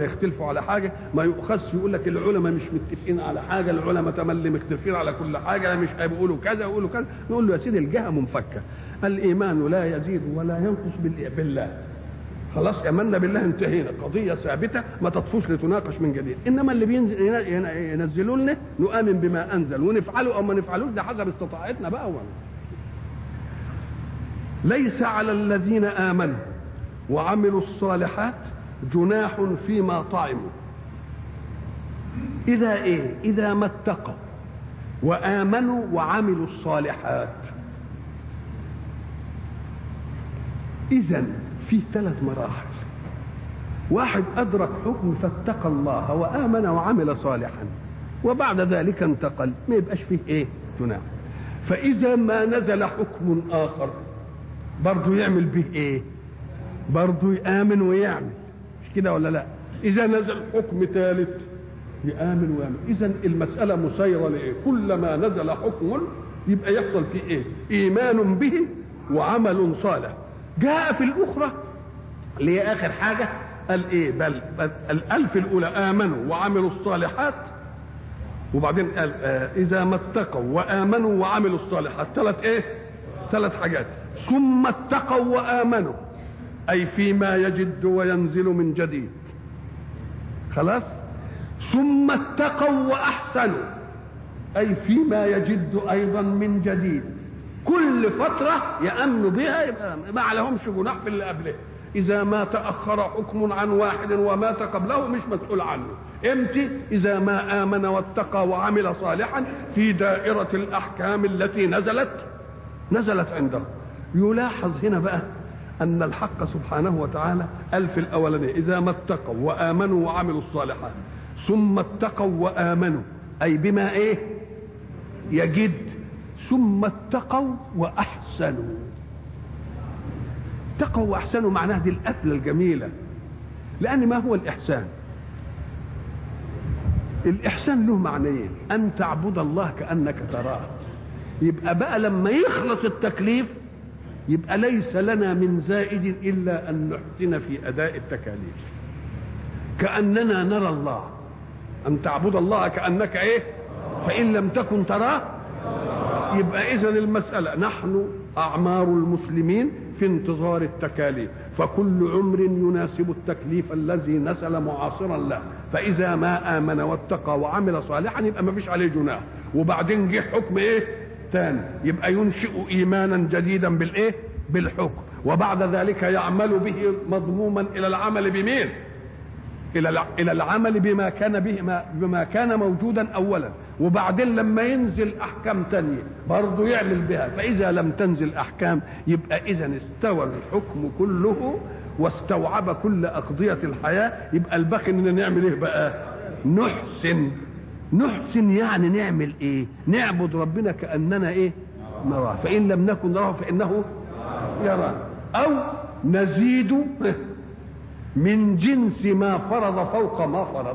يختلفوا على حاجه ما يؤخذش يقول لك العلماء مش متفقين على حاجه العلماء تملي مختلفين على كل حاجه مش هيقولوا كذا ويقولوا كذا نقول له يا سيدي الجهه منفكه الايمان لا يزيد ولا ينقص بالله خلاص امنا بالله انتهينا قضيه ثابته ما تطفوش لتناقش من جديد انما اللي بينزل ينزلوا لنا نؤمن بما انزل ونفعله او ما نفعلوش ده حسب استطاعتنا بقى ولا ليس على الذين امنوا وعملوا الصالحات جناح فيما طعموا إذا إيه؟ إذا ما اتقوا وآمنوا وعملوا الصالحات إذا في ثلاث مراحل واحد أدرك حكم فاتقى الله وآمن وعمل صالحا وبعد ذلك انتقل ما يبقاش فيه إيه؟ جناح فإذا ما نزل حكم آخر برضه يعمل به إيه؟ برضه يآمن ويعمل مش كده ولا لا اذا نزل حكم ثالث يامن ويامن اذا المساله مسيره لايه كلما نزل حكم يبقى يحصل فيه ايه ايمان به وعمل صالح جاء في الاخرى اللي هي اخر حاجه قال ايه بل, بل الالف الاولى امنوا وعملوا الصالحات وبعدين قال آه اذا ما اتقوا وامنوا وعملوا الصالحات ثلاث ايه ثلاث حاجات ثم اتقوا وامنوا أي فيما يجد وينزل من جديد خلاص ثم اتقوا وأحسنوا أي فيما يجد أيضا من جديد كل فترة يأمنوا بها يبقى ما عليهمش جناح في اللي قبله إذا ما تأخر حكم عن واحد ومات قبله مش مسؤول عنه امتى إذا ما آمن واتقى وعمل صالحا في دائرة الأحكام التي نزلت نزلت عنده يلاحظ هنا بقى أن الحق سبحانه وتعالى ألف الأولانية إذا ما اتقوا وآمنوا وعملوا الصالحات ثم اتقوا وآمنوا أي بما إيه يجد ثم اتقوا وأحسنوا اتقوا وأحسنوا معناها دي القفلة الجميلة لأن ما هو الإحسان الإحسان له معنيين أن تعبد الله كأنك تراه يبقى بقى لما يخلص التكليف يبقى ليس لنا من زائد الا ان نحسن في اداء التكاليف كاننا نرى الله ان تعبد الله كانك ايه فان لم تكن تراه يبقى اذا المساله نحن اعمار المسلمين في انتظار التكاليف فكل عمر يناسب التكليف الذي نزل معاصرا له فاذا ما امن واتقى وعمل صالحا يبقى ما فيش عليه جناح وبعدين جه حكم ايه تاني يبقى ينشئ ايمانا جديدا بالايه بالحكم وبعد ذلك يعمل به مضموما الى العمل بمين الى الى العمل بما كان به بما كان موجودا اولا وبعدين لما ينزل احكام تانية برضه يعمل بها فاذا لم تنزل احكام يبقى اذا استوى الحكم كله واستوعب كل اقضيه الحياه يبقى الباقي اننا نعمل ايه بقى نحسن نحسن يعني نعمل ايه نعبد ربنا كاننا ايه نراه فان لم نكن نراه فانه يرى او نزيد من جنس ما فرض فوق ما فرض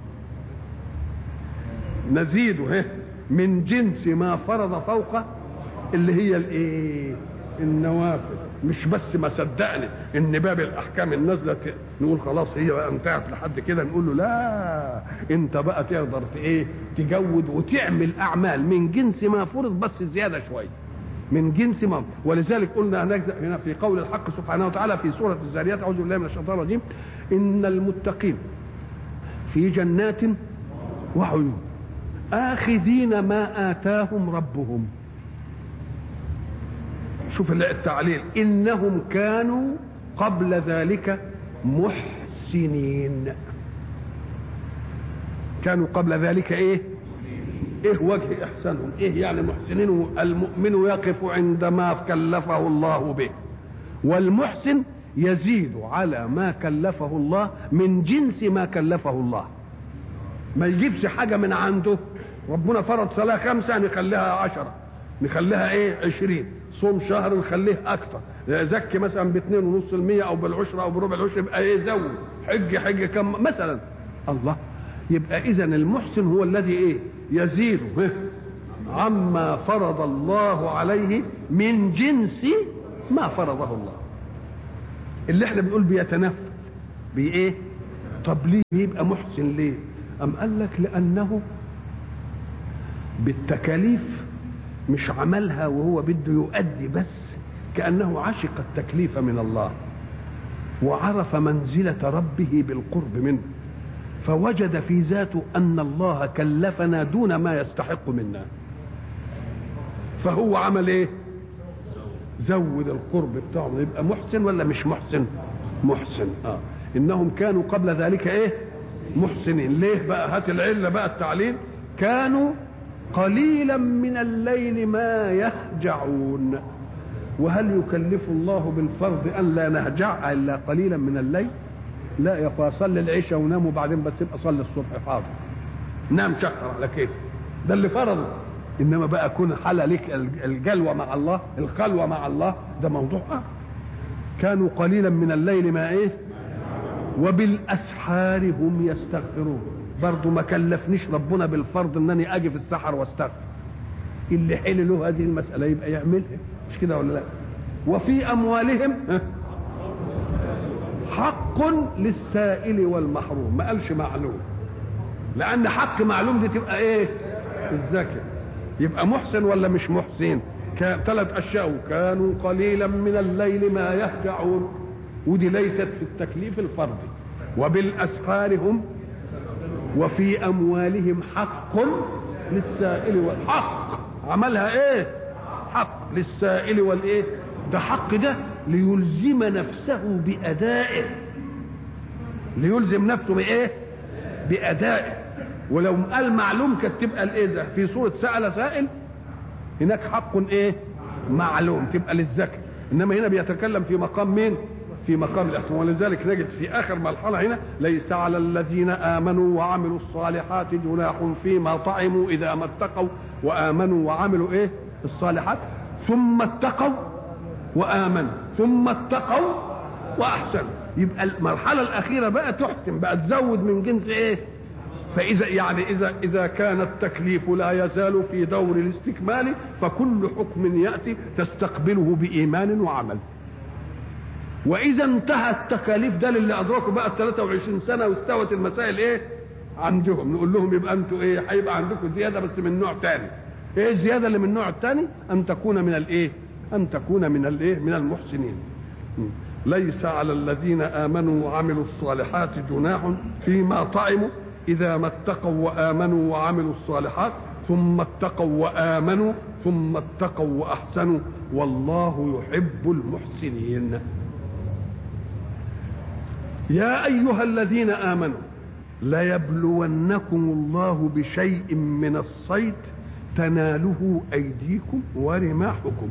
نزيد من جنس ما فرض فوق اللي هي الايه النوافل مش بس ما صدقني ان باب الاحكام النازله نقول خلاص هي بقى انتهت لحد كده نقول له لا انت بقى تقدر ايه تجود وتعمل اعمال من جنس ما فرض بس زياده شويه من جنس ما ولذلك قلنا هنا في قول الحق سبحانه وتعالى في سوره الزاريات اعوذ بالله من الشيطان الرجيم ان المتقين في جنات وعيون اخذين ما اتاهم ربهم شوف التعليل انهم كانوا قبل ذلك محسنين كانوا قبل ذلك ايه ايه وجه احسانهم ايه يعني محسنين المؤمن يقف عندما كلفه الله به والمحسن يزيد على ما كلفه الله من جنس ما كلفه الله ما يجيبش حاجه من عنده ربنا فرض صلاه خمسه نخليها عشره نخليها ايه عشرين صوم شهر نخليه اكتر زكي مثلا باثنين ونص المية او بالعشرة او بربع العشرة يبقى ايه زود حج حج كم مثلا الله يبقى اذا المحسن هو الذي ايه يزيد عما فرض الله عليه من جنس ما فرضه الله اللي احنا بنقول بيتنفل بايه طب ليه يبقى محسن ليه أم قال لك لأنه بالتكاليف مش عملها وهو بده يؤدي بس كأنه عشق التكليف من الله وعرف منزلة ربه بالقرب منه فوجد في ذاته أن الله كلفنا دون ما يستحق منا فهو عمل ايه زود القرب بتاعه يبقى محسن ولا مش محسن محسن اه انهم كانوا قبل ذلك ايه محسنين ليه بقى هات العله بقى التعليل كانوا قليلا من الليل ما يهجعون وهل يكلف الله بالفرض ان لا نهجع الا قليلا من الليل لا يا اخويا صلي العشاء ونام وبعدين بس يبقى صلي الصبح حاضر نام شهر على كيف ده اللي فرضه انما بقى كون حل لك الجلوه مع الله الخلوه مع الله ده موضوع آه. كانوا قليلا من الليل ما ايه وبالاسحار هم يستغفرون برضه ما كلفنيش ربنا بالفرض انني اجي في السحر واستغفر اللي حل له هذه المساله يبقى يعملها مش كده ولا لا وفي اموالهم حق للسائل والمحروم ما قالش معلوم لان حق معلوم دي تبقى ايه الزكاه يبقى محسن ولا مش محسن ثلاث اشياء كانوا قليلا من الليل ما يهجعون ودي ليست في التكليف الفردي وبالاسحار هم وفي اموالهم حق للسائل والحق عملها ايه حق للسائل والايه ده حق ده ليلزم نفسه بادائه ليلزم نفسه بايه بادائه ولو قال معلوم كانت تبقى الايه ده في صوره سال سائل هناك حق ايه معلوم تبقى للذكر انما هنا بيتكلم في مقام مين في مقام الاحسان ولذلك نجد في اخر مرحله هنا ليس على الذين امنوا وعملوا الصالحات جناح فيما طعموا اذا ما اتقوا وامنوا وعملوا ايه الصالحات ثم اتقوا وامنوا ثم اتقوا واحسنوا يبقى المرحله الاخيره بقى تحسن بقى تزود من جنس ايه فإذا يعني إذا إذا كان التكليف لا يزال في دور الاستكمال فكل حكم يأتي تستقبله بإيمان وعمل. وإذا انتهى التكاليف ده للي أدركوا بقى ال 23 سنة واستوت المسائل إيه؟ عندهم نقول لهم يبقى أنتوا إيه؟ هيبقى عندكم زيادة بس من نوع تاني. إيه الزيادة اللي من النوع الثاني؟ أن تكون من الإيه؟ أن تكون من الإيه؟ من المحسنين. ليس على الذين آمنوا وعملوا الصالحات جناح فيما طعموا إذا ما اتقوا وآمنوا وعملوا الصالحات ثم اتقوا وآمنوا ثم اتقوا وأحسنوا والله يحب المحسنين يا أيها الذين آمنوا ليبلونكم الله بشيء من الصيد تناله أيديكم ورماحكم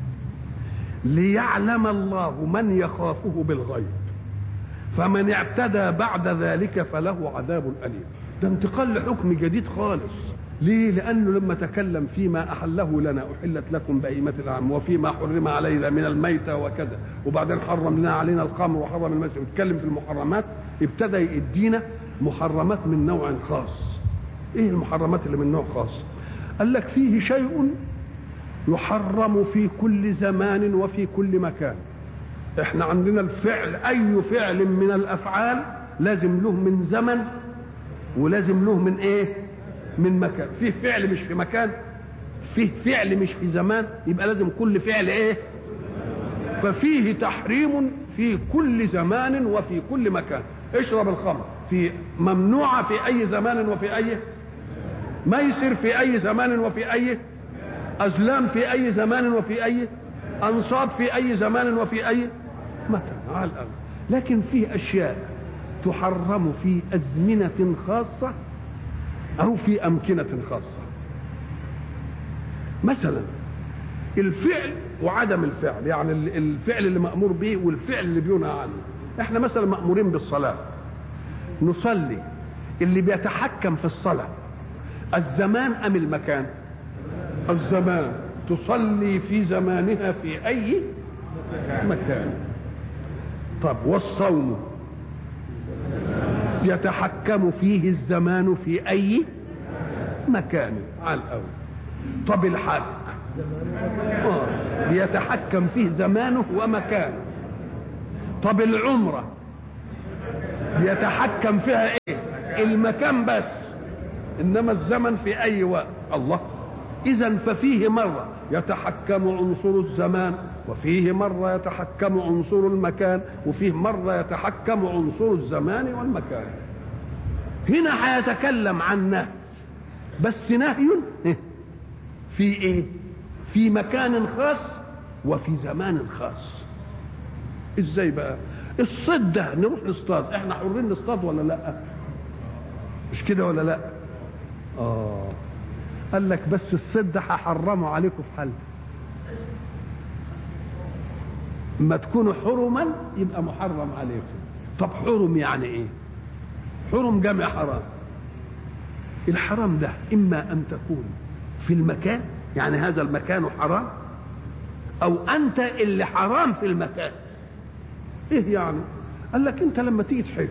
ليعلم الله من يخافه بالغيب فمن اعتدى بعد ذلك فله عذاب أليم ده انتقال لحكم جديد خالص ليه لأنه لما تكلم فيما أحله لنا أحلت لكم بهيمة العام وفيما حرم علينا من الميتة وكذا وبعدين حرم لنا علينا الخمر وحرم المسجد واتكلم في المحرمات ابتدى يدينا محرمات من نوع خاص ايه المحرمات اللي من نوع خاص قال لك فيه شيء يحرم في كل زمان وفي كل مكان احنا عندنا الفعل اي فعل من الافعال لازم له من زمن ولازم له من ايه من مكان فيه فعل مش في مكان فيه فعل مش في زمان يبقى لازم كل فعل ايه ففيه تحريم في كل زمان وفي كل مكان اشرب الخمر في ممنوعة في أي زمان وفي أي ميسر في أي زمان وفي أي أزلام في أي زمان وفي أي أنصاب في أي زمان وفي أي مكان على الأرض لكن في أشياء تحرم في أزمنة خاصة أو في أمكنة خاصة مثلا الفعل وعدم الفعل يعني الفعل اللي مأمور به والفعل اللي بينهى عنه احنا مثلا مأمورين بالصلاة نصلي اللي بيتحكم في الصلاة الزمان أم المكان الزمان تصلي في زمانها في أي مكان طب والصوم يتحكم فيه الزمان في أي مكان على الأول طب الحج آه. بيتحكم فيه زمانه ومكانه طب العمرة يتحكم فيها ايه المكان بس انما الزمن في اي وقت الله اذا ففيه مره يتحكم عنصر الزمان وفيه مرة يتحكم عنصر المكان وفيه مرة يتحكم عنصر الزمان والمكان هنا هيتكلم عن نهي بس نهي في ايه في مكان خاص وفي زمان خاص ازاي بقى الصيد ده نروح نصطاد احنا حرين نصطاد ولا لا مش كده ولا لا اه قال لك بس الصيد ده هحرمه عليكم في حل ما تكونوا حرما يبقى محرم عليكم طب حرم يعني ايه حرم جمع حرام الحرام ده اما ان تكون في المكان يعني هذا المكان حرام او انت اللي حرام في المكان ايه يعني قال لك انت لما تيجي تحج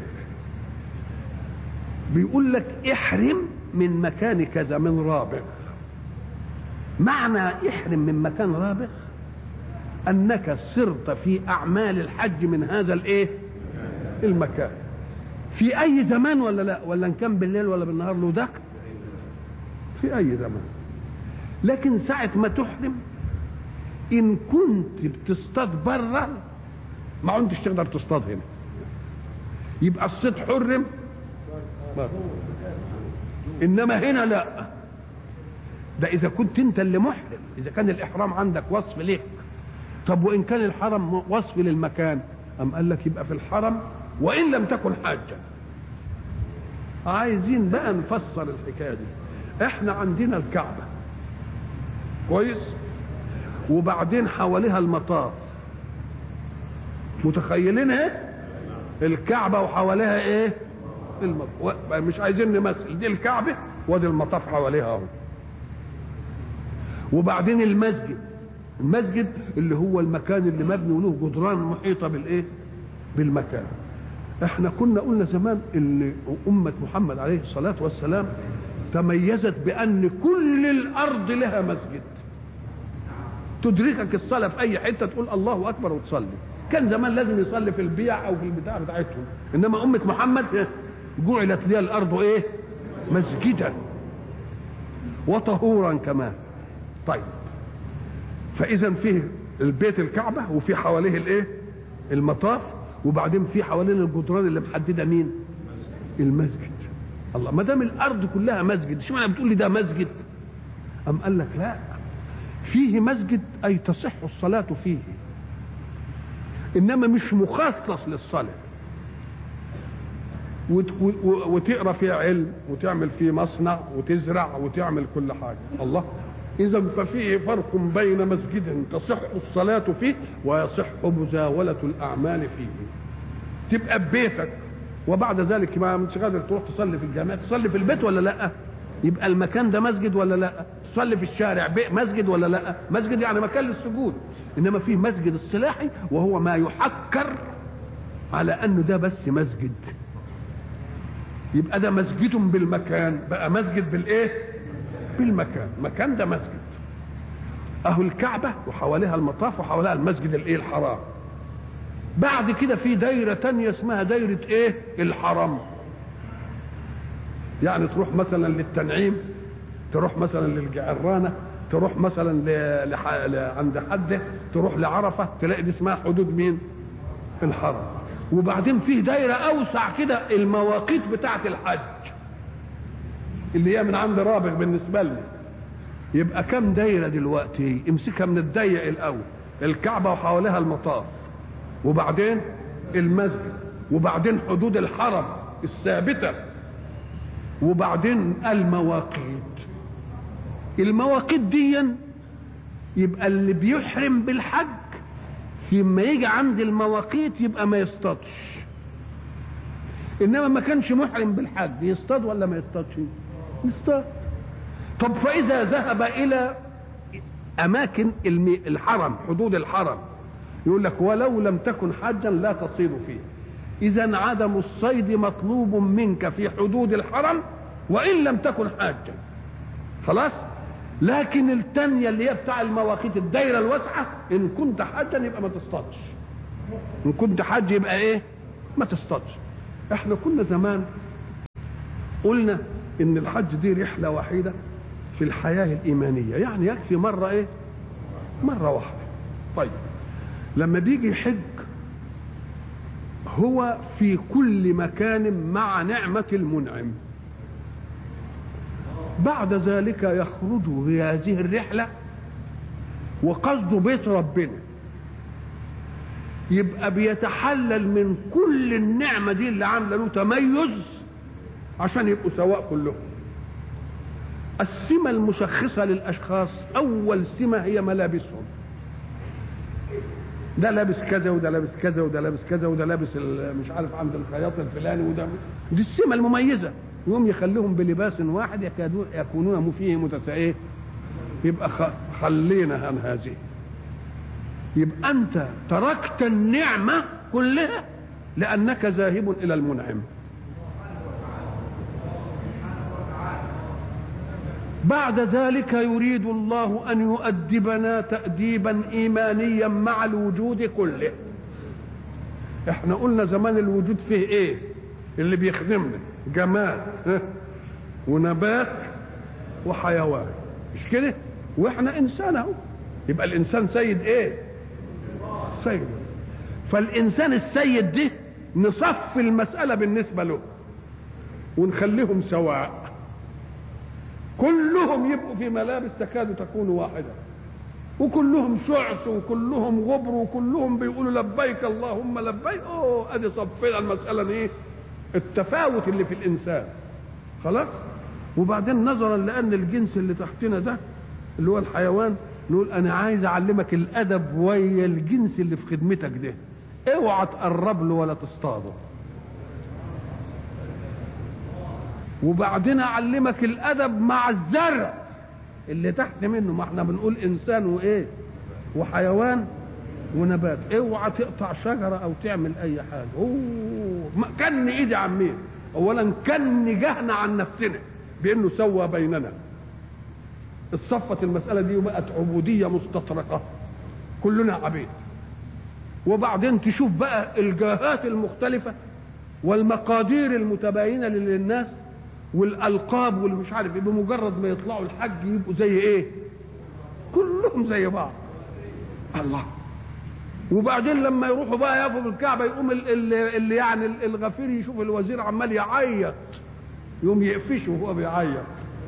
بيقول لك احرم من مكان كذا من رابغ معنى احرم من مكان رابغ انك سرت في اعمال الحج من هذا الايه المكان في اي زمان ولا لا ولا ان كان بالليل ولا بالنهار له دخل في اي زمان لكن ساعة ما تحرم ان كنت بتصطاد بره ما عندش تقدر تصطاد هنا يبقى الصيد حرم بره انما هنا لا ده اذا كنت انت اللي محرم اذا كان الاحرام عندك وصف ليك طب وان كان الحرم وصف للمكان ام قال لك يبقى في الحرم وان لم تكن حاجه عايزين بقى نفسر الحكايه دي احنا عندنا الكعبه كويس وبعدين حواليها المطاف متخيلين ايه الكعبه وحواليها ايه المطاف مش عايزين نمثل دي الكعبه وادي المطاف حواليها اهو وبعدين المسجد المسجد اللي هو المكان اللي مبني وله جدران محيطه بالايه بالمكان احنا كنا قلنا زمان ان امه محمد عليه الصلاه والسلام تميزت بان كل الارض لها مسجد تدركك الصلاه في اي حته تقول الله اكبر وتصلي كان زمان لازم يصلي في البيع او في البتاع بتاعتهم انما امه محمد جعلت لها الارض ايه مسجدا وطهورا كمان طيب فاذا فيه البيت الكعبه وفي حواليه الايه المطاف وبعدين في حوالين الجدران اللي محدده مين المسجد الله ما دام الارض كلها مسجد اشمعنى بتقول لي ده مسجد ام قال لك لا فيه مسجد اي تصح الصلاه فيه انما مش مخصص للصلاه وتقرا فيه علم وتعمل فيه مصنع وتزرع وتعمل كل حاجه الله اذا ففيه فرق بين مسجد تصح الصلاه فيه ويصح مزاوله الاعمال فيه تبقى ببيتك وبعد ذلك ما مش قادر تروح تصلي في الجامع تصلي في البيت ولا لا يبقى المكان ده مسجد ولا لا تصلي في الشارع مسجد ولا لا مسجد يعني مكان للسجود انما فيه مسجد الصلاحي وهو ما يحكر على انه ده بس مسجد يبقى ده مسجد بالمكان بقى مسجد بالايه بالمكان مكان ده مسجد اهو الكعبة وحواليها المطاف وحواليها المسجد الايه الحرام بعد كده في دايرة تانية اسمها دايرة ايه الحرم يعني تروح مثلا للتنعيم تروح مثلا للجعرانة تروح مثلا ل... لح... ل... عند حده تروح لعرفة تلاقي دي اسمها حدود مين الحرم وبعدين فيه دايرة أوسع كده المواقيت بتاعة الحج اللي هي من عند رابغ بالنسبة لنا يبقى كم دايرة دلوقتي امسكها من الضيق الأول الكعبة وحواليها المطاف وبعدين المسجد وبعدين حدود الحرم الثابتة وبعدين المواقيت المواقيت دي يبقى اللي بيحرم بالحج فيما يجي عند المواقيت يبقى ما يصطادش انما ما كانش محرم بالحج يصطاد ولا ما يصطادش يصطاد طب فاذا ذهب الى اماكن الحرم حدود الحرم يقول لك ولو لم تكن حجا لا تصيد فيه اذا عدم الصيد مطلوب منك في حدود الحرم وان لم تكن حاجا خلاص لكن التانية اللي هي بتاع المواقيت الدايرة الواسعة إن كنت حاجا يبقى ما تصطادش إن كنت حاج يبقى إيه؟ ما تصطادش احنا كنا زمان قلنا ان الحج دي رحله وحيده في الحياه الايمانيه يعني يكفي مره ايه مره واحده طيب لما بيجي يحج هو في كل مكان مع نعمه المنعم بعد ذلك يخرج في هذه الرحله وقصده بيت ربنا يبقى بيتحلل من كل النعمه دي اللي عامله له تميز عشان يبقوا سواء كلهم السمة المشخصة للأشخاص أول سمة هي ملابسهم ده لابس كذا وده لابس كذا وده لابس كذا وده لابس مش عارف عند الخياط الفلاني وده دي السمة المميزة يوم يخليهم بلباس واحد يكادون يكونون فيه متساويين يبقى خلينا عن هذه يبقى أنت تركت النعمة كلها لأنك ذاهب إلى المنعم بعد ذلك يريد الله ان يؤدبنا تاديبا ايمانيا مع الوجود كله احنا قلنا زمان الوجود فيه ايه اللي بيخدمنا جماد ونبات وحيوان مش كده واحنا انسان اهو يبقى الانسان سيد ايه سيد فالانسان السيد ده نصف المساله بالنسبه له ونخليهم سواء كلهم يبقوا في ملابس تكاد تكون واحده وكلهم شعث وكلهم غبر وكلهم بيقولوا لبيك اللهم لبيك اوه ادي صفينا المساله ايه التفاوت اللي في الانسان خلاص وبعدين نظرا لان الجنس اللي تحتنا ده اللي هو الحيوان نقول انا عايز اعلمك الادب ويا الجنس اللي في خدمتك ده اوعى تقرب له ولا تصطاده وبعدين اعلمك الادب مع الزرع اللي تحت منه ما احنا بنقول انسان وايه وحيوان ونبات اوعى تقطع شجره او تعمل اي حاجه اوه كن ايدي عمين اولا كن جهنا عن نفسنا بانه سوى بيننا اتصفت المساله دي وبقت عبوديه مستطرقه كلنا عبيد وبعدين تشوف بقى الجاهات المختلفه والمقادير المتباينه للناس والالقاب واللي مش عارف ايه بمجرد ما يطلعوا الحج يبقوا زي ايه كلهم زي بعض الله وبعدين لما يروحوا بقى يقفوا في الكعبه يقوم اللي, اللي يعني الغفير يشوف الوزير عمال يعيط يقوم يقفشه وهو بيعيط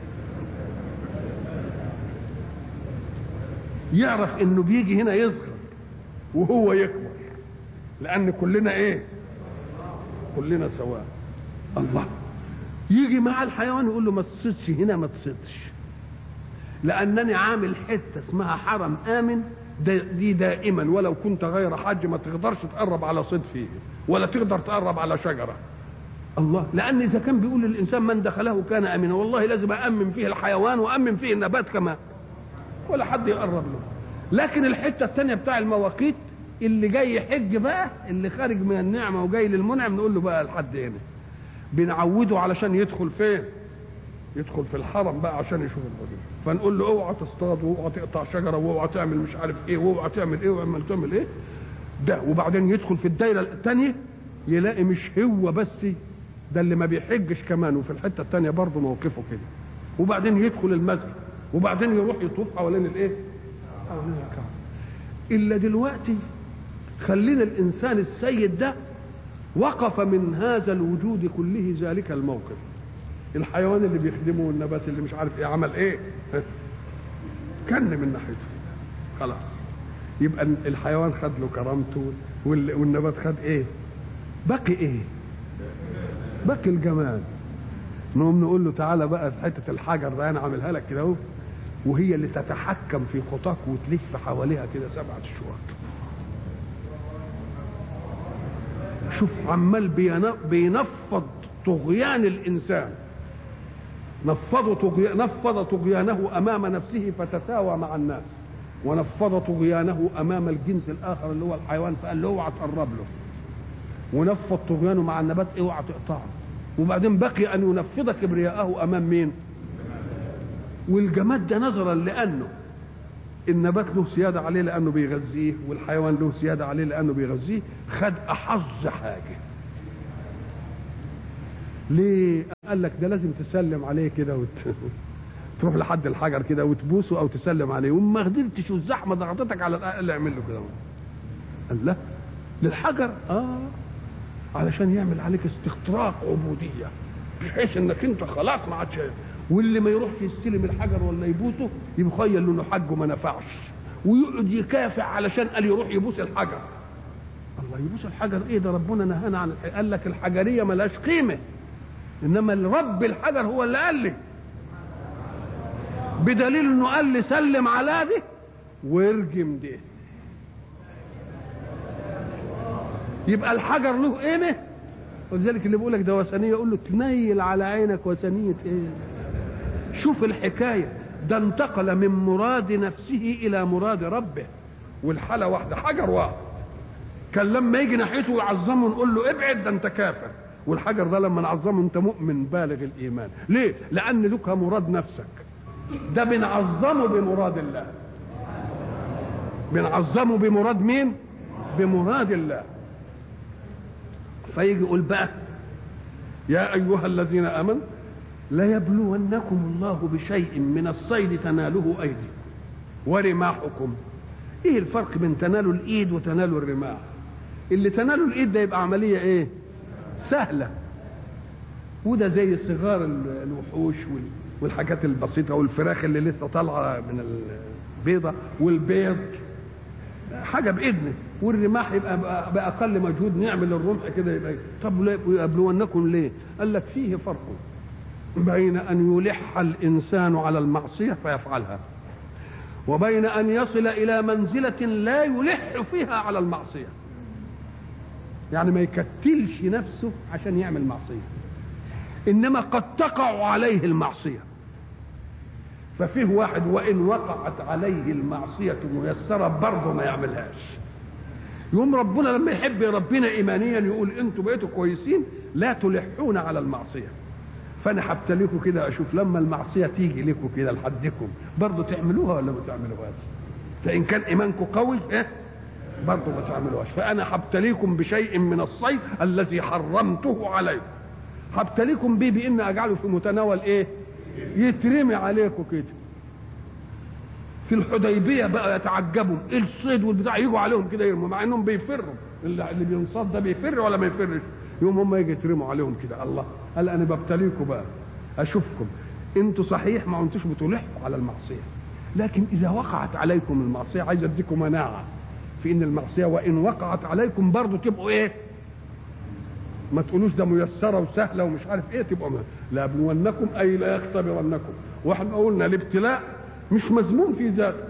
يعرف انه بيجي هنا يصغر وهو يكبر لان كلنا ايه كلنا سواء الله يجي مع الحيوان يقول له ما تصيدش هنا ما تصيدش لانني عامل حته اسمها حرم امن دي دائما ولو كنت غير حج ما تقدرش تقرب على صيد فيه ولا تقدر تقرب على شجره الله لان اذا كان بيقول للانسان من دخله كان امنا والله لازم امن فيه الحيوان وامن فيه النبات كمان ولا حد يقرب له لكن الحته الثانيه بتاع المواقيت اللي جاي يحج بقى اللي خارج من النعمه وجاي للمنعم نقول له بقى لحد هنا بنعوده علشان يدخل فين يدخل في الحرم بقى عشان يشوف الحدود فنقول له اوعى تصطاد واوعى تقطع شجره واوعى تعمل مش عارف ايه واوعى تعمل ايه واعمل تعمل ايه ده وبعدين يدخل في الدايره الثانيه يلاقي مش هو بس ده اللي ما بيحجش كمان وفي الحته الثانيه برضه موقفه كده وبعدين يدخل المسجد وبعدين يروح يطوف حوالين الايه؟ حوالين الكعبه الا دلوقتي خلينا الانسان السيد ده وقف من هذا الوجود كله ذلك الموقف الحيوان اللي بيخدمه والنبات اللي مش عارف ايه عمل ايه كن من ناحيته خلاص يبقى الحيوان خد له كرامته والنبات خد ايه بقي ايه بقي الجمال نقوم نقول له تعالى بقى في حته الحجر ده انا عاملها لك كده اهو وهي اللي تتحكم في خطاك وتلف حواليها كده سبعه شواط شوف عمال بينفض طغيان الانسان نفض طغي... نفض طغيانه امام نفسه فتساوى مع الناس ونفض طغيانه امام الجنس الاخر اللي هو الحيوان فقال له اوعى تقرب له ونفض طغيانه مع النبات اوعى تقطعه وبعدين بقي ان ينفض كبرياءه امام مين والجماد ده نظرا لانه النبات له سيادة عليه لأنه بيغذيه والحيوان له سيادة عليه لأنه بيغذيه خد أحظ حاجة ليه قال لك ده لازم تسلم عليه كده وت... تروح لحد الحجر كده وتبوسه او تسلم عليه وما قدرتش والزحمه ضغطتك على الاقل اعمل له كده قال لا للحجر اه علشان يعمل عليك استخراق عبوديه بحيث انك انت خلاص ما عادش واللي ما يروحش يستلم الحجر ولا يبوسه يبخيل له انه حجه ما نفعش ويقعد يكافح علشان قال يروح يبوس الحجر الله يبوس الحجر ايه ده ربنا نهانا عن الحجر. قال لك الحجريه ملهاش قيمه انما رب الحجر هو اللي قال لي بدليل انه قال لي سلم على دي وارجم دي يبقى الحجر له قيمه ولذلك اللي بيقول لك ده وثنيه يقول له تنيل على عينك وثنيه ايه شوف الحكايه ده انتقل من مراد نفسه الى مراد ربه والحاله واحده حجر واحد كان لما يجي ناحيته ويعظمه نقول له ابعد ده انت كافر والحجر ده لما نعظمه انت مؤمن بالغ الايمان ليه لان لك مراد نفسك ده بنعظمه بمراد الله بنعظمه بمراد مين بمراد الله فيجي يقول بقى يا ايها الذين امنوا ليبلونكم الله بشيء من الصيد تناله ايديكم ورماحكم ايه الفرق بين تنالوا الايد وتنالوا الرماح اللي تنالوا الايد ده يبقى عمليه ايه سهله وده زي صغار الوحوش والحاجات البسيطه والفراخ اللي لسه طالعه من البيضه والبيض حاجه باذنه والرماح يبقى باقل مجهود نعمل الرمح كده يبقى طب يبلونكم ليه؟ قال لك فيه فرق بين ان يلح الانسان على المعصيه فيفعلها وبين ان يصل الى منزله لا يلح فيها على المعصيه يعني ما يكتلش نفسه عشان يعمل معصيه انما قد تقع عليه المعصيه ففيه واحد وان وقعت عليه المعصيه ميسره برضه ما يعملهاش يوم ربنا لما يحب ربنا ايمانيا يقول انتوا بقيتوا كويسين لا تلحون على المعصيه فانا هبتليكوا كده اشوف لما المعصيه تيجي لكم كده لحدكم برضه تعملوها ولا ما تعملوهاش فان كان ايمانكم قوي ايه برضه ما تعملوهاش فانا هبتليكم بشيء من الصيد الذي حرمته عليكم هبتليكم به بان اجعله في متناول ايه يترمي عليكم كده في الحديبيه بقى يتعجبوا ايه الصيد والبتاع يجوا عليهم كده يرموا مع انهم بيفروا اللي بينصاد ده بيفر ولا ما يفرش يوم هم يجي يترموا عليهم كده الله قال انا ببتليكم بقى اشوفكم انتوا صحيح ما انتوش بتلحوا على المعصيه لكن اذا وقعت عليكم المعصيه عايز اديكم مناعه في ان المعصيه وان وقعت عليكم برضه تبقوا ايه ما تقولوش ده ميسره وسهله ومش عارف ايه تبقوا لابلونكم اي لا يختبرنكم واحنا قلنا الابتلاء مش مذموم في ذاته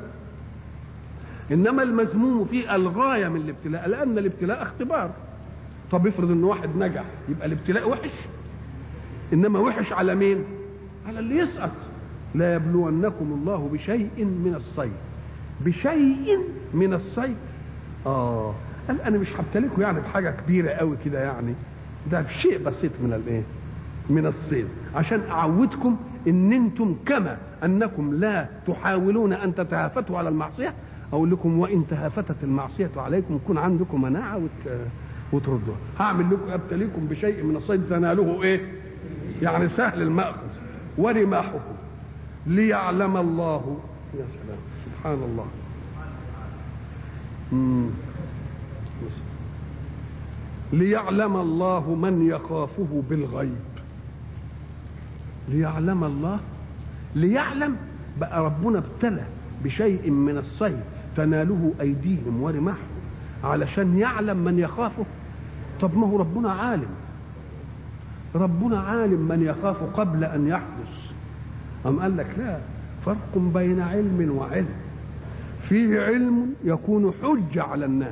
انما المذموم فيه الغايه من الابتلاء لان الابتلاء اختبار طب افرض ان واحد نجح يبقى الابتلاء وحش انما وحش على مين على اللي يسقط لا يبلونكم الله بشيء من الصيد بشيء من الصيد اه قال انا مش هبتليكم يعني بحاجه كبيره قوي كده يعني ده بشيء بسيط من الايه من الصيد عشان اعودكم ان انتم كما انكم لا تحاولون ان تتهافتوا على المعصيه اقول لكم وان تهافتت المعصيه عليكم يكون عندكم مناعه وت... وتردوها هعمل لكم ابتليكم بشيء من الصيد تناله ايه يعني سهل الماخذ ورماحكم ليعلم الله يا سلام سبحان الله مم. ليعلم الله من يخافه بالغيب ليعلم الله ليعلم بقى ربنا ابتلى بشيء من الصيد تناله ايديهم ورماحهم علشان يعلم من يخافه طب ما هو ربنا عالم ربنا عالم من يخاف قبل ان يحدث أم قال لك لا فرق بين علم وعلم فيه علم يكون حجة على الناس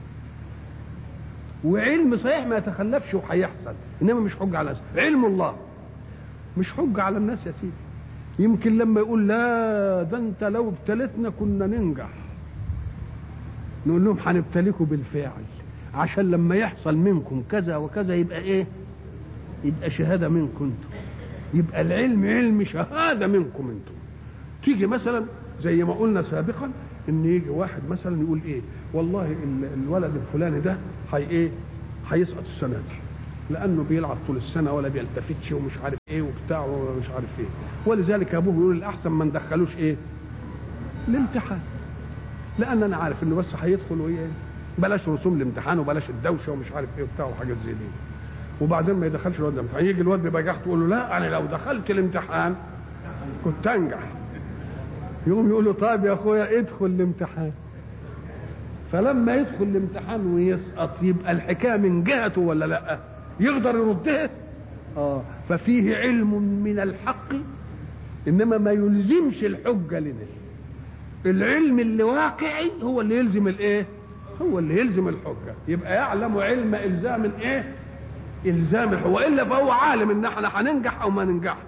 وعلم صحيح ما يتخلفش وهيحصل انما مش حجة على الناس علم الله مش حجة على الناس يا سيدي يمكن لما يقول لا ده انت لو ابتلتنا كنا ننجح نقول لهم هنبتليكم بالفعل عشان لما يحصل منكم كذا وكذا يبقى ايه يبقى شهاده منكم انتم يبقى العلم علم شهاده منكم انتم تيجي مثلا زي ما قلنا سابقا ان يجي واحد مثلا يقول ايه والله الولد الفلاني ده هي ايه هيسقط السنه دي لانه بيلعب طول السنه ولا بيلتفتش ومش عارف ايه وبتاع ومش عارف ايه ولذلك ابوه يقول الاحسن ما ندخلوش ايه الامتحان لان انا عارف انه بس هيدخل وايه بلاش رسوم الامتحان وبلاش الدوشه ومش عارف ايه وبتاع وحاجات زي دي وبعدين ما يدخلش الواد الامتحان يجي الواد ببجاح تقول له لا انا لو دخلت الامتحان كنت انجح يقوم يقول له طيب يا اخويا ادخل الامتحان فلما يدخل الامتحان ويسقط يبقى الحكايه من جهته ولا لا يقدر يردها اه ففيه علم من الحق انما ما يلزمش الحجه لنا العلم اللي واقعي هو اللي يلزم الايه هو اللي يلزم الحجه يبقى يعلم علم الزام ايه الزام الحجة. والا فهو عالم ان احنا هننجح او ما ننجحش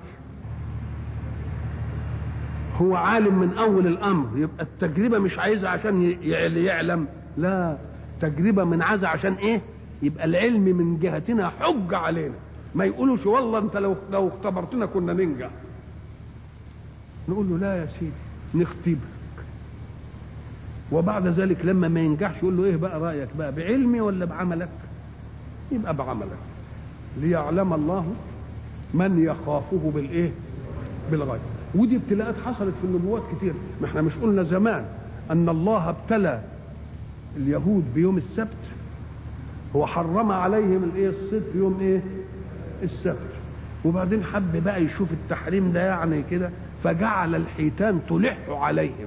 هو عالم من اول الامر يبقى التجربه مش عايزها عشان يعلم لا تجربه من عايزها عشان ايه يبقى العلم من جهتنا حجه علينا ما يقولوش والله انت لو لو اختبرتنا كنا ننجح نقول له لا يا سيدي نختبرك وبعد ذلك لما ما ينجحش يقول له ايه بقى رايك بقى بعلمي ولا بعملك يبقى بعملك ليعلم الله من يخافه بالايه بالغيب ودي ابتلاءات حصلت في النبوات كتير ما احنا مش قلنا زمان ان الله ابتلى اليهود بيوم السبت هو حرم عليهم الايه الصيد في يوم ايه السبت وبعدين حب بقى يشوف التحريم ده يعني كده فجعل الحيتان تلح عليهم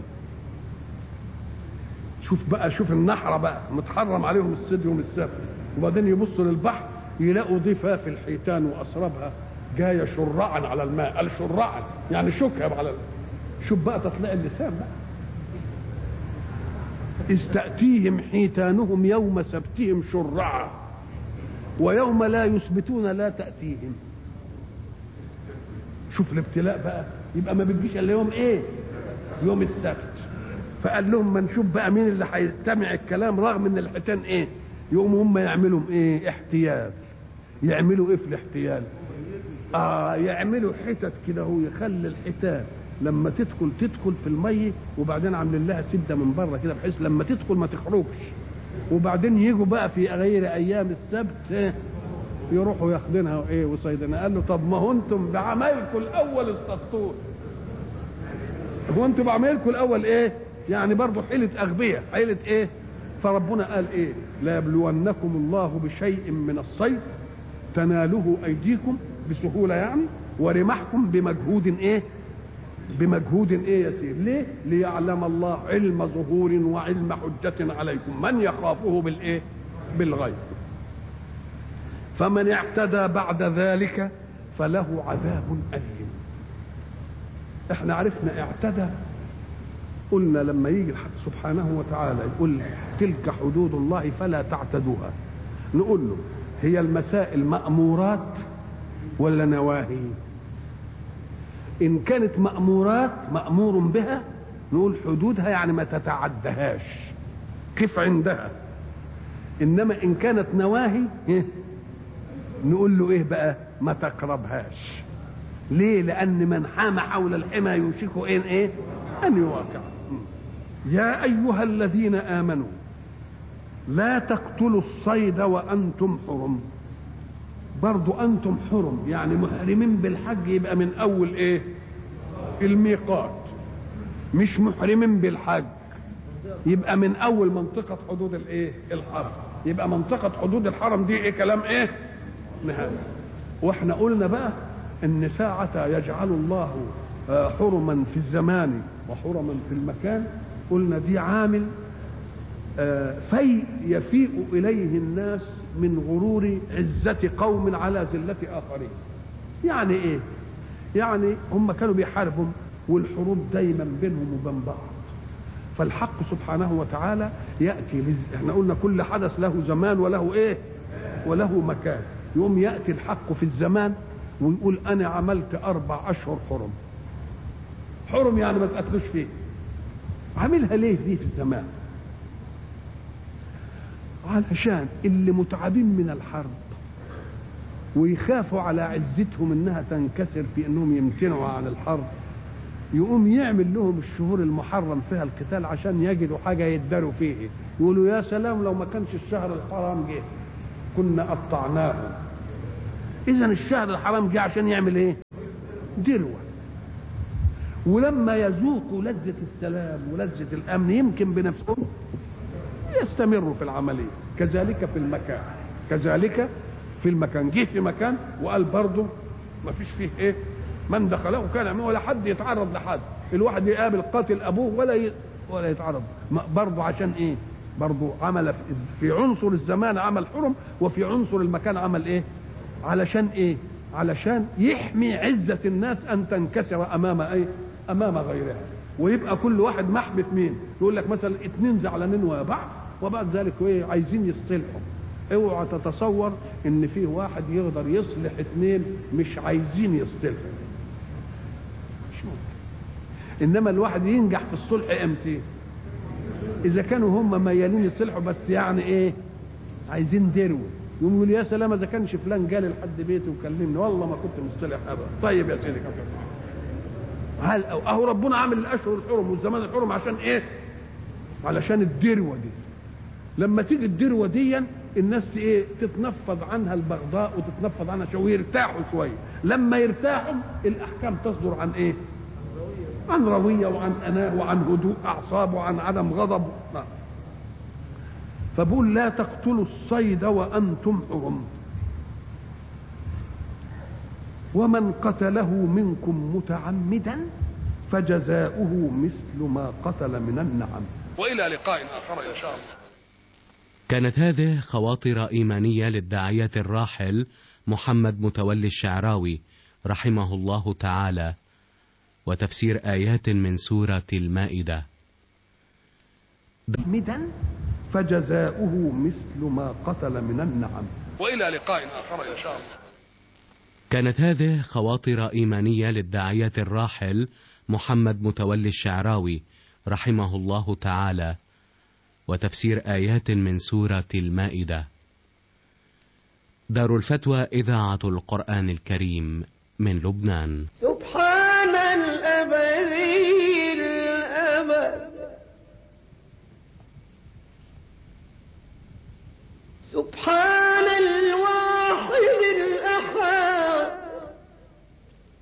شوف بقى شوف النحره بقى متحرم عليهم الصيد يوم السبت وبعدين يبصوا للبحر يلاقوا ضفاف الحيتان واسرابها جايه شرعا على الماء قال شرعا يعني شكها على شوف بقى تطلع اللسان بقى إذ تأتيهم حيتانهم يوم سبتهم شرعا ويوم لا يثبتون لا تأتيهم شوف الابتلاء بقى يبقى ما بتجيش الا يوم ايه يوم السبت فقال لهم ما نشوف بقى مين اللي هيستمع الكلام رغم ان الحيتان ايه يقوموا هم يعملوا ايه احتيال يعملوا ايه في الاحتيال اه يعملوا حتت كده هو يخلي الحيتان لما تدخل تدخل في الميه وبعدين عاملين لها سده من بره كده بحيث لما تدخل ما تخرجش وبعدين يجوا بقى في غير ايام السبت إيه؟ يروحوا ياخدينها وايه وصيدنا قال له طب ما هو انتم بعملكم الاول اصطدتوه هو انتم بعملكم الاول ايه يعني برضه حيله اغبياء حيله ايه فربنا قال ايه لا يبلونكم الله بشيء من الصيد تناله ايديكم بسهوله يعني ورمحكم بمجهود ايه بمجهود ايه يسير ليه ليعلم الله علم ظهور وعلم حجة عليكم من يخافه بالايه بالغيب فمن اعتدى بعد ذلك فله عذاب أليم احنا عرفنا اعتدى قلنا لما يجي الحق سبحانه وتعالى يقول تلك حدود الله فلا تعتدوها نقول له هي المسائل مأمورات ولا نواهي إن كانت مأمورات مأمور بها نقول حدودها يعني ما تتعدهاش كيف عندها إنما إن كانت نواهي إيه؟ نقول له إيه بقى ما تقربهاش ليه لأن من حام حول الحمى يوشك إن إيه أن يواقع يا أيها الذين آمنوا لا تقتلوا الصيد وأنتم حرم برضو أنتم حرم يعني محرمين بالحج يبقى من أول إيه الميقات مش محرمين بالحج يبقى من أول منطقة حدود الإيه الحرم يبقى منطقة حدود الحرم دي إيه كلام إيه نهاية وإحنا قلنا بقى إن ساعة يجعل الله حرما في الزمان وحرما في المكان قلنا دي عامل في يفيء إليه الناس من غرور عزة قوم على ذلة آخرين يعني إيه يعني هم كانوا بيحاربوا والحروب دايما بينهم وبين بعض فالحق سبحانه وتعالى يأتي لز... احنا قلنا كل حدث له زمان وله ايه وله مكان يقوم يأتي الحق في الزمان ويقول انا عملت اربع اشهر حرم حرم يعني ما تقتلوش فيه عاملها ليه دي في الزمان علشان اللي متعبين من الحرب ويخافوا على عزتهم انها تنكسر في انهم يمتنعوا عن الحرب يقوم يعمل لهم الشهور المحرم فيها القتال عشان يجدوا حاجه يداروا فيه يقولوا يا سلام لو ما كانش الشهر الحرام جه كنا قطعناه اذا الشهر الحرام جه عشان يعمل ايه دروه ولما يذوقوا لذة السلام ولذة الأمن يمكن بنفسهم يستمروا في العملية كذلك في المكان كذلك في المكان جه في مكان وقال برضه ما فيش فيه ايه من دخله كان ولا حد يتعرض لحد الواحد يقابل قاتل ابوه ولا ي... ولا يتعرض برضه عشان ايه برضه عمل في عنصر الزمان عمل حرم وفي عنصر المكان عمل ايه علشان ايه علشان يحمي عزة الناس ان تنكسر امام ايه امام غيرها ويبقى كل واحد محبط مين يقول لك مثلا اتنين زعلانين ويا بعض وبعد ذلك ايه عايزين يصطلحوا اوعى تتصور ان فيه واحد يقدر يصلح اتنين مش عايزين يصطلحوا مش ممكن انما الواحد ينجح في الصلح امتى اذا كانوا هم ميالين يصلحوا بس يعني ايه عايزين دروه يقوم يقول يا سلام اذا كانش فلان جالي لحد بيتي وكلمني والله ما كنت مصطلح ابدا طيب يا سيدي هل اهو ربنا عامل الاشهر الحرم والزمان الحرم عشان ايه علشان الدروه دي لما تيجي الدروه دي الناس ايه تتنفض عنها البغضاء وتتنفض عنها شويه ويرتاحوا شويه لما يرتاحوا الاحكام تصدر عن ايه عن رويه وعن اناه وعن هدوء اعصاب وعن عدم غضب نعم فبقول لا تقتلوا الصيد وانتم حرم ومن قتله منكم متعمدا فجزاؤه مثل ما قتل من النعم والى لقاء اخر ان شاء الله كانت هذه خواطر إيمانية للداعية الراحل محمد متولي الشعراوي رحمه الله تعالى وتفسير آيات من سورة المائدة مدا فجزاؤه مثل ما قتل من النعم والى لقاء اخر ان شاء الله كانت هذه خواطر إيمانية للداعية الراحل محمد متولي الشعراوي رحمه الله تعالى وتفسير آيات من سورة المائدة دار الفتوى إذاعة القرآن الكريم من لبنان سبحان الأبدي الأبد سبحان